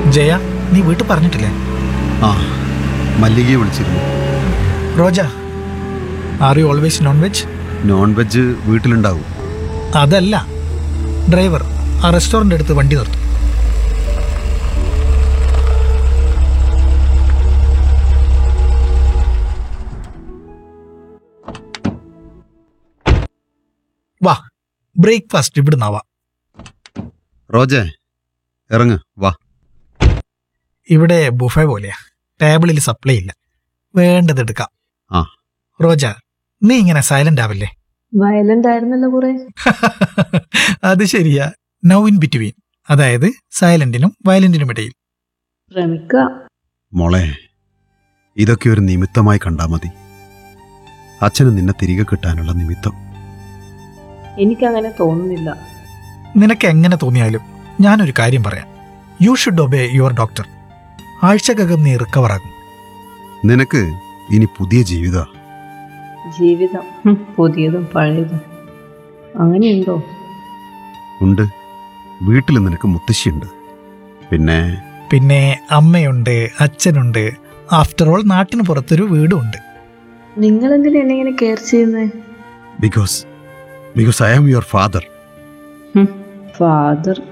ജയ നീ വീട്ടിൽ പറഞ്ഞിട്ടില്ലേ ആ മല്ലികയെ വിളിച്ചിരുന്നു Roja are you always non veg non veg വീട്ടിലുണ്ടാവും അതല്ല ഡ്രൈവർ ആ റെസ്റ്റോറൻ്റ് അടുത്ത് വണ്ടി നിർത്തും വാ ബ്രേക്ക്ഫാസ്റ്റ് ഇവിടുന്നാവാ റോജേ ഇറങ്ങ് വാ ഇവിടെ ബുഫേ പോലെയാ ടേബിളിൽ സപ്ലൈ ഇല്ല വേണ്ടത് എടുക്കാം ആ. റോജ നീ ഇങ്ങനെ സൈലന്റ് ആവില്ലേ വയലന്റ് ആയിരുന്നല്ലോ കുറെ അത് ശരിയാ നൗ ഇൻ ബിറ്റ്വീൻ അതായത് സൈലന്റിനും വയലന്റിനും ഇടയിൽ ശ്രമിക്കുക മോളെ ഇതൊക്കെ ഒരു നിമിത്തമായി കണ്ടാ മതി അച്ഛന് നിന്നെ തിരികെ കിട്ടാനുള്ള നിമിത്തം എനിക്കങ്ങനെ തോന്നുന്നില്ല നിനക്ക് എങ്ങനെ തോന്നിയാലും ഞാനൊരു കാര്യം പറയാം you should obey your doctor ആഴ്ചക്കകം നീ റിക്കവർ ആകും നിനക്ക് ഇനി പുതിയ ജീവിത ജീവിതം ഹും, പുതിയതും പഴയതും അങ്ങനെയുണ്ടോ ഉണ്ട് വീട്ടിൽ നിനക്ക് മുത്തശ്ശിയുണ്ട് പിന്നെ പിന്നെ അമ്മയുണ്ട് അച്ഛനുണ്ട് ആഫ്റ്റർ ഓൾ നാട്ടിന് പുറത്തൊരു വീടും ഉണ്ട് നിങ്ങൾ എന്തിനാ എന്നെ ഇങ്ങനെ കെയർ ചെയ്യുന്നേ because because I am your father father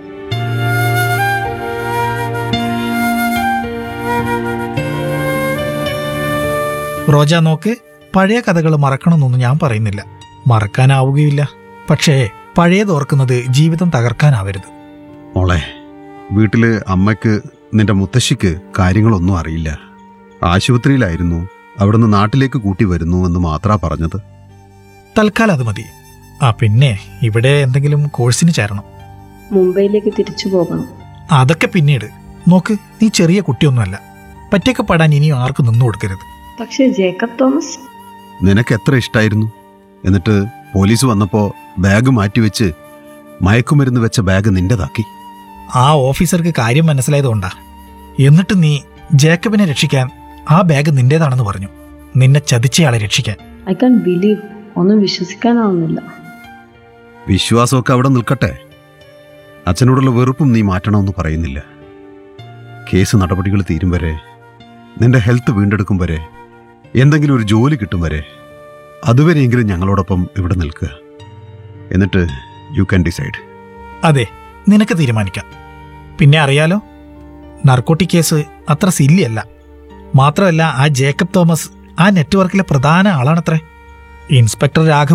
Roja നോക്ക് പഴയ കഥകൾ മറക്കണമെന്നൊന്നും ഞാൻ പറയുന്നില്ല മറക്കാനാവുകയില്ല പക്ഷേ പഴയത് ഓർക്കുന്നത് ജീവിതം തകർക്കാനാവരുത് മോളെ വീട്ടില് അമ്മയ്ക്ക് നിന്റെ മുത്തശ്ശിക്ക് കാര്യങ്ങളൊന്നും അറിയില്ല ആശുപത്രിയിലായിരുന്നു അവിടുന്ന് നാട്ടിലേക്ക് കൂട്ടി വരുന്നു എന്ന് മാത്രാ പറഞ്ഞത് തൽക്കാലം അത് മതി ആ പിന്നെ ഇവിടെ എന്തെങ്കിലും കോഴ്സിന് ചേരണം മുംബൈയിലേക്ക് തിരിച്ചു പോകണം അതൊക്കെ പിന്നീട് നോക്ക് നീ ചെറിയ കുട്ടിയൊന്നുമല്ല പറ്റിയൊക്കെ പാടാൻ ഇനിയും ആർക്കും നിന്നു കൊടുക്കരുത് പക്ഷേ ജേക്കബ് തോമസ് നിനക്ക് എത്ര ഇഷ്ടായിരുന്നു എന്നിട്ട് പോലീസ് വന്നപ്പോ ബാഗ് മാറ്റിവെച്ച് മയക്കുമരുന്ന് വെച്ച ബാഗ് നിന്റേതാക്കി ആ ഓഫീസർക്ക് കാര്യം മനസ്സിലായതുകൊണ്ടാ എന്നിട്ട് നീ ജേക്കബിനെ രക്ഷിക്കാൻ ആ ബാഗ് നിന്റേതാണെന്ന് പറഞ്ഞു നിന്നെ ചതിച്ചയാളെ രക്ഷിക്കാൻ ഐ കാൻ ബിലീവ് ഒന്നും വിശ്വസിക്കാനാവുന്നില്ല വിശ്വാസമൊക്കെ അവിടെ നിൽക്കട്ടെ അച്ഛനോടുള്ള വെറുപ്പും നീ മാറ്റണമെന്ന് പറയുന്നില്ല കേസ് നടപടികൾ തീരും വരെ നിന്റെ ഹെൽത്ത് വീണ്ടെടുക്കും വരെ എന്തെങ്കിലും ഒരു ജോലി കിട്ടും വരെ അതുവരെയെങ്കിലും ഞങ്ങളോടൊപ്പം ഇവിടെ നിൽക്കുക എന്നിട്ട് യു ക്യാൻ ഡിസൈഡ് അതെ നിനക്ക് തീരുമാനിക്കാം പിന്നെ അറിയാലോ നർക്കോട്ടിക് കേസ് അത്ര സില്ലിയല്ല മാത്രമല്ല ആ ജേക്കബ് തോമസ് ആ നെറ്റ്വർക്കിലെ പ്രധാന ആളാണത്രേ ഇൻസ്പെക്ടർ രാഘവ്